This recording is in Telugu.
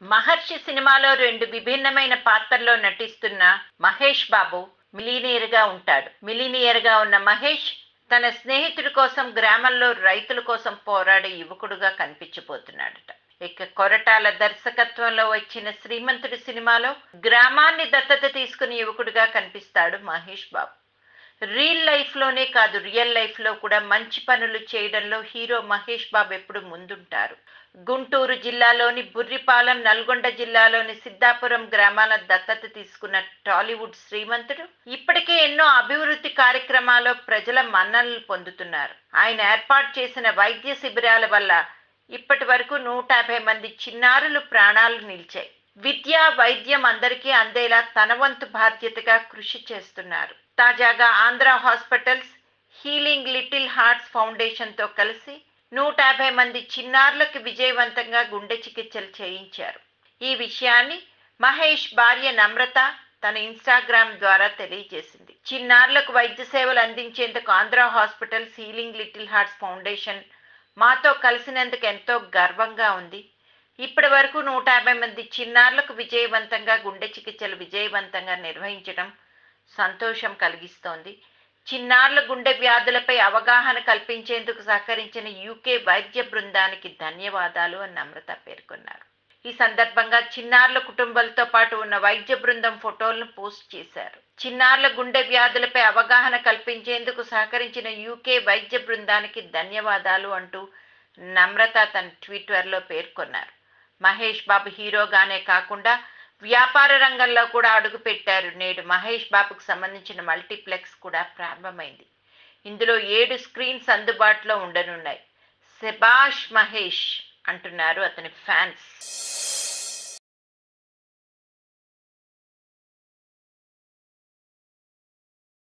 మహర్షి సినిమాలో రెండు విభిన్నమైన పాత్రల్లో నటిస్తున్న మహేష్ బాబు మిలీనియర్ గా ఉంటాడు మిలీనియర్ గా ఉన్న మహేష్ తన స్నేహితుడి కోసం గ్రామంలో రైతుల కోసం పోరాడే యువకుడుగా కనిపించబోతున్నాడట ఇక కొరటాల దర్శకత్వంలో వచ్చిన శ్రీమంతుడి సినిమాలో గ్రామాన్ని దత్తత తీసుకుని యువకుడిగా కనిపిస్తాడు మహేష్ బాబు రియల్ లైఫ్ లోనే కాదు రియల్ లైఫ్ లో కూడా మంచి పనులు చేయడంలో హీరో మహేష్ బాబు ఎప్పుడు ముందుంటారు గుంటూరు జిల్లాలోని బుర్రిపాలెం నల్గొండ జిల్లాలోని సిద్ధాపురం గ్రామాల దత్తత తీసుకున్న టాలీవుడ్ శ్రీమంతుడు ఇప్పటికే ఎన్నో అభివృద్ధి కార్యక్రమాల్లో ప్రజల మన్ననలు పొందుతున్నారు ఆయన ఏర్పాటు చేసిన వైద్య శిబిరాల వల్ల ఇప్పటి వరకు నూట యాభై మంది చిన్నారులు ప్రాణాలు నిలిచాయి విద్య వైద్యం అందరికీ అందేలా తన వంతు బాధ్యతగా కృషి చేస్తున్నారు తాజాగా Andhra hospitals healing little hearts ఫౌండేషన్తో కలిసి నూట యాభై మంది చిన్నారులకు విజయవంతంగా గుండె చికిత్సలు చేయించారు ఈ విషయాన్ని మహేష్ భార్య నమ్రత తన ఇన్స్టాగ్రామ్ ద్వారా తెలియజేసింది చిన్నారులకు వైద్య సేవలు అందించేందుకు Andhra hospitals healing little hearts foundation మాతో కలిసినందుకు ఎంతో గర్వంగా ఉంది ఇప్పటి వరకు నూట యాభై మంది చిన్నారులకు విజయవంతంగా గుండె చికిత్సలు విజయవంతంగా నిర్వహించడం సంతోషం కలిగిస్తోంది చిన్నారుల గుండె వ్యాధులపై అవగాహన కల్పించేందుకు సహకరించిన యూకే వైద్య బృందానికి ధన్యవాదాలు అని నమ్రత పేర్కొన్నారు ఈ సందర్భంగా చిన్నారుల కుటుంబాలతో పాటు ఉన్న వైద్య బృందం ఫోటోలను పోస్ట్ చేశారు చిన్నారుల గుండె వ్యాధులపై అవగాహన కల్పించేందుకు సహకరించిన యూకే వైద్య బృందానికి ధన్యవాదాలు అంటూ నమ్రత తన ట్విట్టర్లో పేర్కొన్నారు మహేష్ బాబు హీరోగానే కాకుండా వ్యాపార రంగంలో కూడా అడుగుపెట్టారు నేడు మహేష్ బాబుకు సంబంధించిన మల్టీప్లెక్స్ కూడా ప్రారంభమైంది ఇందులో ఏడు స్క్రీన్స్ అందుబాటులో ఉండనున్నాయి శబాష్ మహేష్ అంటున్నారు అతని ఫ్యాన్స్